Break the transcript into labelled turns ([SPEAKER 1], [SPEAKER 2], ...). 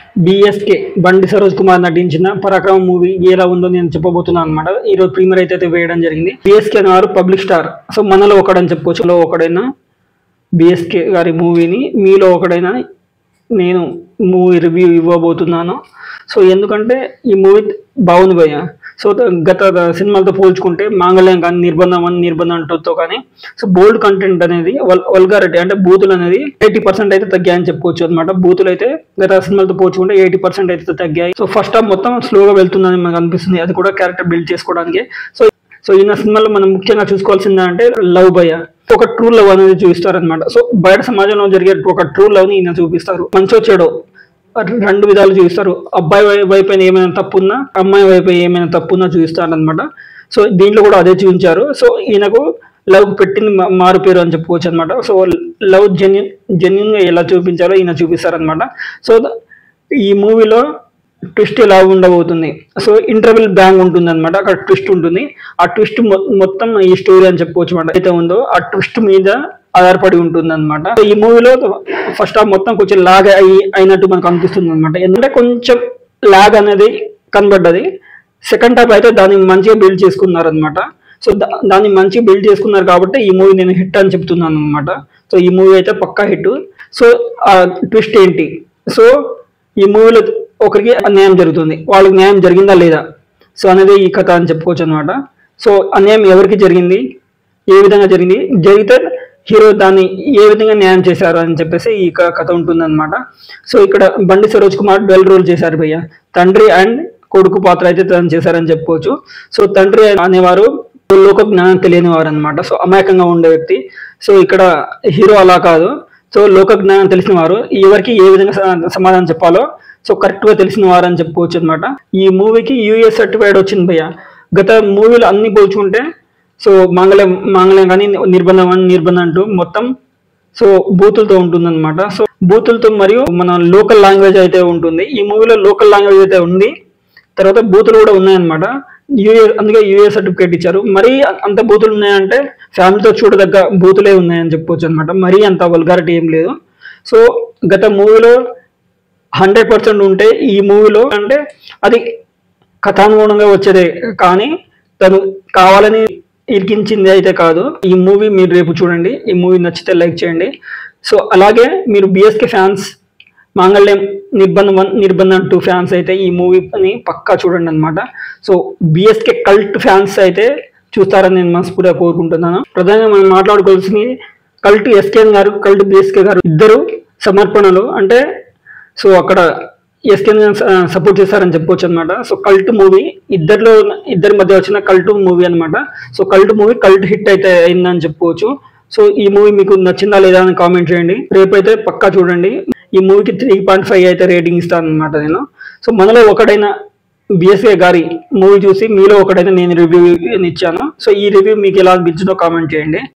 [SPEAKER 1] BSK బండి సరోజ్ కుమార్ నటించిన పరాక్రమం మూవీ ఎలా ఉందో నేను చెప్పబోతున్నాను అనమాట ఈ రోజు ప్రీమియర్ అయితే అయితే వేయడం జరిగింది బిఎస్కే అనేవారు పబ్లిక్ స్టార్ సో మనలో ఒకడని చెప్పుకోవచ్చు మనలో ఒకడైనా బిఎస్కే గారి మూవీని మీలో ఒకడైనా నేను మూవీ రివ్యూ ఇవ్వబోతున్నాను సో ఎందుకంటే ఈ మూవీ బాగుంది భయ్య సో ద- గత ద- సినిమాలతో పోల్చుకుంటే మాంగళ్యం కానీ నిర్బంధం అని నిర్బంధం టూతో కానీ సో బోల్డ్ కంటెంట్ అనేది వల్గారిటీ అంటే బూతులు అనేది ఎయిటీ పర్సెంట్ అయితే తగ్గాయని చెప్పుకోవచ్చు అనమాట బూతులు అయితే గత సినిమాలతో పోల్చుకుంటే ఎయిటీ పర్సెంట్ అయితే తగ్గాయి సో ఫస్ట్ హాఫ్ మొత్తం స్లోగా వెళ్తుందని మనకు అనిపిస్తుంది అది కూడా క్యారెక్టర్ బిల్డ్ చేసుకోవడానికి సో సో ఈయన సినిమాలో మనం ముఖ్యంగా చూసుకోవాల్సింది అంటే లవ్ భయ ఒక ట్రూ లవ్ అనేది చూపిస్తారు అనమాట సో బయట సమాజంలో జరిగే ఒక ట్రూ లవ్ ని ఈయన చూపిస్తారు మంచో చెడో రెండు విధాలు చూపిస్తారు అబ్బాయి వై- వైపు అయినా ఏమైనా తప్పు ఉన్నా అమ్మాయి వైపు ఏమైనా తప్పు ఉన్నా చూపిస్తారు అనమాట సో దీంట్లో కూడా అదే చూపించారు సో ఈయనకు లవ్ పెట్టింది మా- మారు పేరు అని చెప్పుకోవచ్చు అనమాట సో లవ్ జెన్యున్ జెన్యున్ గా ఎలా చూపించాలో ఈయన చూపిస్తారు అనమాట సో ద- ఈ మూవీలో ట్విస్ట్ ఎలా ఉండబోతుంది సో ఇంటర్వెల్ బ్యాంగ్ ఉంటుంది అనమాట అక్కడ ట్విస్ట్ ఉంటుంది ఆ ట్విస్ట్ మొత్తం ఈ స్టోరీ అని చెప్పుకోవచ్చు అనమాట అయితే ఉందో ఆ ట్విస్ట్ మీద ఆధారపడి ఉంటుంది అనమాట ఈ మూవీలో ఫస్ట్ హాఫ్ మొత్తం కొంచెం లాగ్ అయి అయినట్టు మనకు అనిపిస్తుంది అనమాట ఎందుకంటే కొంచెం లాగ్ అనేది కనబడ్డది సెకండ్ హాఫ్ అయితే దాన్ని మంచిగా బిల్డ్ చేసుకున్నారు అనమాట సో దా- దాన్ని మంచిగా బిల్డ్ చేసుకున్నారు కాబట్టి ఈ మూవీ నేను హిట్ అని చెప్తున్నాను అనమాట సో ఈ మూవీ అయితే పక్కా హిట్ సో ఆ ట్విస్ట్ ఏంటి సో ఈ మూవీలో ఒకరికి అన్యాయం జరుగుతుంది వాళ్ళకి న్యాయం జరిగిందా లేదా సో అనేది ఈ కథ అని చెప్పుకోవచ్చు అనమాట సో అన్యాయం ఎవరికి జరిగింది ఏ విధంగా జరిగింది జరిగితే హీరో దాన్ని ఏ విధంగా న్యాయం చేశారు అని చెప్పేసి ఈ క- కథ ఉంటుందన్నమాట సో ఇక్కడ బండి సరోజ్ కుమార్ డెల్ రోల్ చేశారు భయ్య తండ్రి అండ్ కొడుకు పాత్ర అయితే తను చేశారని చెప్పుకోవచ్చు సో తండ్రి అనేవారు లోక జ్ఞానం తెలియని వారు అనమాట సో అమాయకంగా ఉండే వ్యక్తి సో ఇక్కడ హీరో అలా కాదు సో లోక జ్ఞానం తెలిసిన వారు ఎవరికి ఏ విధంగా స- సమాధానం చెప్పాలో సో కరెక్ట్ గా తెలిసిన వారు అని చెప్పుకోవచ్చు అనమాట ఈ మూవీకి యూఎస్ సర్టిఫైడ్ వచ్చింది భయ్య గత మూవీలు అన్ని పోల్చుకుంటే సో మాంగళ్యం మాంగళ్యం కానీ నిర్బంధం అని నిర్బంధం అంటూ మొత్తం సో బూతులతో ఉంటుంది అనమాట సో బూతులతో మరియు మన లోకల్ లాంగ్వేజ్ అయితే ఉంటుంది ఈ మూవీలో లోకల్ లాంగ్వేజ్ అయితే ఉంది తర్వాత బూతులు కూడా ఉన్నాయన్నమాట యూఏ అందుకే యూఏ సర్టిఫికేట్ ఇచ్చారు మరీ అంత బూతులు ఉన్నాయంటే ఫ్యామిలీతో చూడదగ్గ బూతులే ఉన్నాయని చెప్పుకోవచ్చు అనమాట మరీ అంత వల్గారిటీ ఏం లేదు సో గత మూవీలో హండ్రెడ్ పర్సెంట్ ఉంటే ఈ మూవీలో అంటే అది కథానుగుణంగా వచ్చేదే కానీ తను కావాలని ఇరికించింది అయితే కాదు ఈ మూవీ మీరు రేపు చూడండి ఈ మూవీ నచ్చితే లైక్ చేయండి సో అలాగే మీరు బిఎస్కే ఫ్యాన్స్ మాంగళ్యం నిర్బంధం వన్ నిర్బంధం టూ ఫ్యాన్స్ అయితే ఈ మూవీని పక్కా చూడండి అనమాట సో బిఎస్కే కల్ట్ ఫ్యాన్స్ అయితే చూస్తారని నేను మనస్ఫూర్తిగా కోరుకుంటున్నాను ప్రధానంగా మనం మాట్లాడుకోవాల్సింది కల్ట్ ఎస్కేఎన్ గారు కల్ట్ బిఎస్కే గారు ఇద్దరు సమర్పణలు అంటే సో అక్కడ ఎస్కేన్ సపోర్ట్ చేస్తారని చెప్పొచ్చు అనమాట సో కల్ట్ మూవీ ఇద్దరిలో ఇద్దరి మధ్య వచ్చిన కల్ట్ మూవీ అన్నమాట so cult movie cult hit అయితే అయిందని చెప్పుకోవచ్చు సో ఈ మూవీ మీకు నచ్చిందా లేదా అని కామెంట్ చేయండి రేపైతే పక్కా చూడండి ఈ మూవీకి త్రీ పాయింట్ ఫైవ్ అయితే రేటింగ్ ఇస్తాను అనమాట నేను సో మనలో ఒకడైన బిఎస్ఏ గారి మూవీ చూసి మీలో ఒకడైతే నేను రివ్యూ ఇచ్చాను సో ఈ రివ్యూ మీకు ఎలా అనిపించిందో కామెంట్ చేయండి